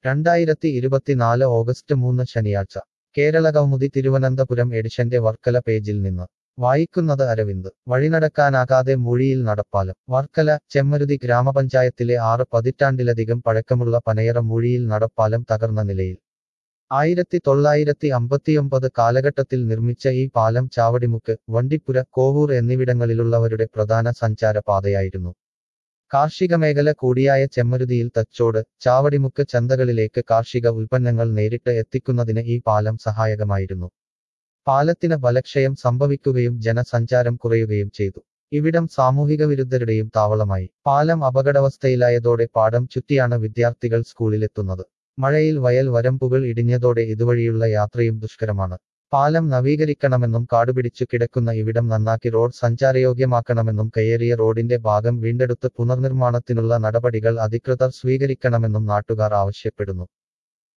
രണ്ടായിരത്തി ഇരുപത്തിനാല് ഓഗസ്റ്റ് മൂന്ന് ശനിയാഴ്ച കേരള കൗമുദി തിരുവനന്തപുരം എഡിഷന്റെ വർക്കല പേജിൽ നിന്ന് വായിക്കുന്നത് അരവിന്ദ് വഴിനടക്കാനാകാതെ മൂഴിയിൽ നടപ്പാലം വർക്കല ചെമ്മരുതി ഗ്രാമപഞ്ചായത്തിലെ ആറ് പതിറ്റാണ്ടിലധികം പഴക്കമുള്ള പനയറ മൂഴിയിൽ നടപ്പാലം തകർന്ന നിലയിൽ ആയിരത്തി തൊള്ളായിരത്തി അമ്പത്തിയൊമ്പത് കാലഘട്ടത്തിൽ നിർമ്മിച്ച ഈ പാലം ചാവടിമുക്ക് വണ്ടിപ്പുര കോവൂർ എന്നിവിടങ്ങളിലുള്ളവരുടെ പ്രധാന സഞ്ചാര പാതയായിരുന്നു കാർഷിക മേഖല കൂടിയായ ചെമ്മരുതിയിൽ തച്ചോട് ചാവടിമുക്ക് ചന്തകളിലേക്ക് കാർഷിക ഉൽപ്പന്നങ്ങൾ നേരിട്ട് എത്തിക്കുന്നതിന് ഈ പാലം സഹായകമായിരുന്നു പാലത്തിന് ബലക്ഷയം സംഭവിക്കുകയും ജനസഞ്ചാരം കുറയുകയും ചെയ്തു ഇവിടം സാമൂഹിക വിരുദ്ധരുടെയും താവളമായി പാലം അപകടാവസ്ഥയിലായതോടെ പാടം ചുറ്റിയാണ് വിദ്യാർത്ഥികൾ സ്കൂളിലെത്തുന്നത് മഴയിൽ വയൽ വരമ്പുകൾ ഇടിഞ്ഞതോടെ ഇതുവഴിയുള്ള യാത്രയും ദുഷ്കരമാണ് പാലം നവീകരിക്കണമെന്നും കാടുപിടിച്ചു കിടക്കുന്ന ഇവിടം നന്നാക്കി റോഡ് സഞ്ചാരയോഗ്യമാക്കണമെന്നും കയ്യേറിയ റോഡിന്റെ ഭാഗം വീണ്ടെടുത്ത് പുനർനിർമ്മാണത്തിനുള്ള നടപടികൾ അധികൃതർ സ്വീകരിക്കണമെന്നും നാട്ടുകാർ ആവശ്യപ്പെടുന്നു